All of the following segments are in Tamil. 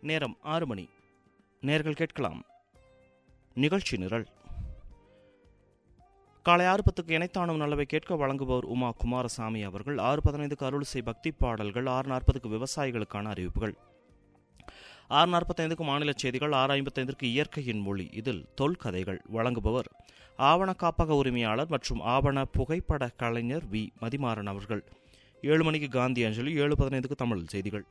நேரம் ஆறு மணி நேர்கள் கேட்கலாம் நிகழ்ச்சி நிரல் காலை ஆறு பத்துக்கு இணைத்தானும் நல்லவை கேட்க வழங்குபவர் உமா குமாரசாமி அவர்கள் ஆறு பதினைந்துக்கு அருள்சை பக்தி பாடல்கள் ஆறு நாற்பதுக்கு விவசாயிகளுக்கான அறிவிப்புகள் ஆறு நாற்பத்தைந்துக்கு மாநில செய்திகள் ஆறு ஐம்பத்தைந்திற்கு இயற்கையின் மொழி இதில் தொல்கதைகள் வழங்குபவர் ஆவண காப்பக உரிமையாளர் மற்றும் ஆவண புகைப்பட கலைஞர் வி மதிமாறன் அவர்கள் ஏழு மணிக்கு காந்தி அஞ்சலி ஏழு பதினைந்துக்கு தமிழ் செய்திகள்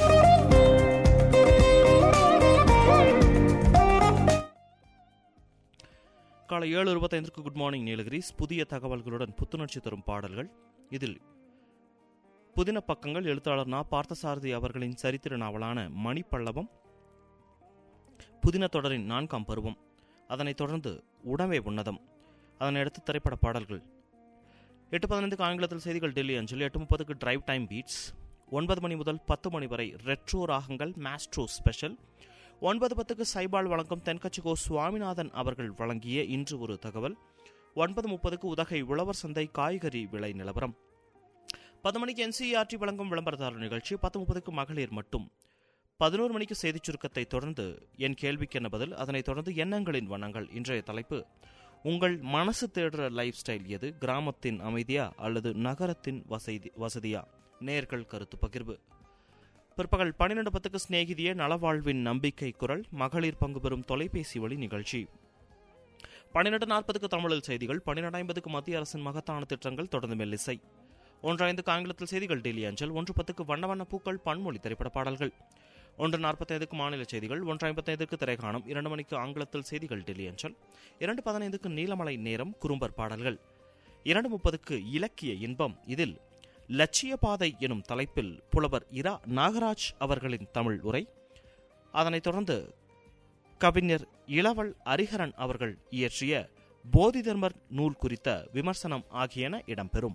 காலை ஏழு இருபத்தைந்திற்கு குட் மார்னிங் நீலகிரிஸ் புதிய தகவல்களுடன் புத்துணர்ச்சி தரும் பாடல்கள் இதில் புதின பக்கங்கள் எழுத்தாளர் நா பார்த்தசாரதி அவர்களின் சரித்திர நாவலான மணிப்பல்லவம் புதின தொடரின் நான்காம் பருவம் அதனைத் தொடர்ந்து உடவே உன்னதம் அதனையடுத்து திரைப்பட பாடல்கள் எட்டு பதினைந்துக்கு ஆங்கிலத்தில் செய்திகள் டெல்லி அஞ்சலி எட்டு முப்பதுக்கு டிரைவ் டைம் பீட்ஸ் ஒன்பது மணி முதல் பத்து மணி வரை ரெட்ரோ ராகங்கள் மாஸ்ட்ரோ ஸ்பெஷல் ஒன்பது பத்துக்கு சைபால் வழங்கும் தென்கட்சிகோ சுவாமிநாதன் அவர்கள் வழங்கிய இன்று ஒரு தகவல் ஒன்பது முப்பதுக்கு உதகை உழவர் சந்தை காய்கறி விலை நிலவரம் பத்து மணிக்கு என்சிஆர்டி வழங்கும் விளம்பரதாரர் நிகழ்ச்சி பத்து முப்பதுக்கு மகளிர் மட்டும் பதினோரு மணிக்கு செய்திச் சுருக்கத்தை தொடர்ந்து என் கேள்விக்கு என்ன பதில் அதனைத் தொடர்ந்து எண்ணங்களின் வண்ணங்கள் இன்றைய தலைப்பு உங்கள் மனசு தேடுற லைஃப் ஸ்டைல் எது கிராமத்தின் அமைதியா அல்லது நகரத்தின் வசதி வசதியா நேர்கள் கருத்து பகிர்வு பிற்பகல் பன்னிரண்டு பத்துக்கு சிநேகிதிய நலவாழ்வின் நம்பிக்கை குரல் மகளிர் பங்கு பெறும் தொலைபேசி வழி நிகழ்ச்சி பன்னிரண்டு நாற்பதுக்கு தமிழில் செய்திகள் பன்னிரண்டு ஐம்பதுக்கு மத்திய அரசின் மகத்தான திட்டங்கள் தொடர்ந்து மெல்லிசை ஒன்று ஐந்துக்கு ஆங்கிலத்தில் செய்திகள் டெய்லி அஞ்சல் ஒன்று பத்துக்கு வண்ண வண்ண பூக்கள் பன்மொழி திரைப்பட பாடல்கள் ஒன்று நாற்பத்தைந்துக்கு மாநில செய்திகள் ஒன்று ஐம்பத்தைந்துக்கு திரைக்காணம் இரண்டு மணிக்கு ஆங்கிலத்தில் செய்திகள் டெல்லி அஞ்சல் இரண்டு பதினைந்துக்கு நீலமலை நேரம் குறும்பர் பாடல்கள் இரண்டு முப்பதுக்கு இலக்கிய இன்பம் இதில் லட்சிய பாதை எனும் தலைப்பில் புலவர் இரா நாகராஜ் அவர்களின் தமிழ் உரை அதனைத் தொடர்ந்து கவிஞர் இளவல் அரிஹரன் அவர்கள் இயற்றிய போதிதர்மர் நூல் குறித்த விமர்சனம் ஆகியன இடம்பெறும்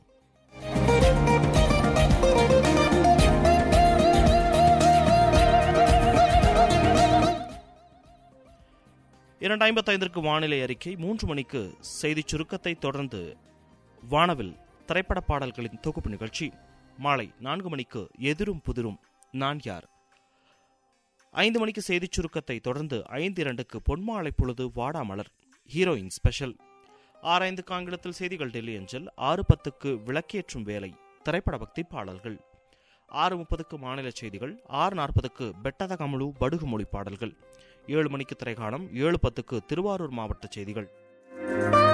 இரண்டு ஐம்பத்தைந்திற்கு வானிலை அறிக்கை மூன்று மணிக்கு செய்திச் சுருக்கத்தை தொடர்ந்து வானவில் திரைப்பட பாடல்களின் தொகுப்பு நிகழ்ச்சி மாலை நான்கு மணிக்கு எதிரும் புதிரும் நான் யார் ஐந்து மணிக்கு செய்திச் சுருக்கத்தை தொடர்ந்து ஐந்து இரண்டுக்கு பொன்மாலை பொழுது வாடாமலர் ஹீரோயின் ஸ்பெஷல் ஆறு ஐந்துக்கு ஆங்கிலத்தில் செய்திகள் டெல்லி அஞ்சல் ஆறு பத்துக்கு விளக்கேற்றும் வேலை திரைப்பட பக்தி பாடல்கள் ஆறு முப்பதுக்கு மாநில செய்திகள் ஆறு நாற்பதுக்கு பெட்டத கமலு படுகு மொழி பாடல்கள் ஏழு மணிக்கு திரைக்காணம் ஏழு பத்துக்கு திருவாரூர் மாவட்ட செய்திகள்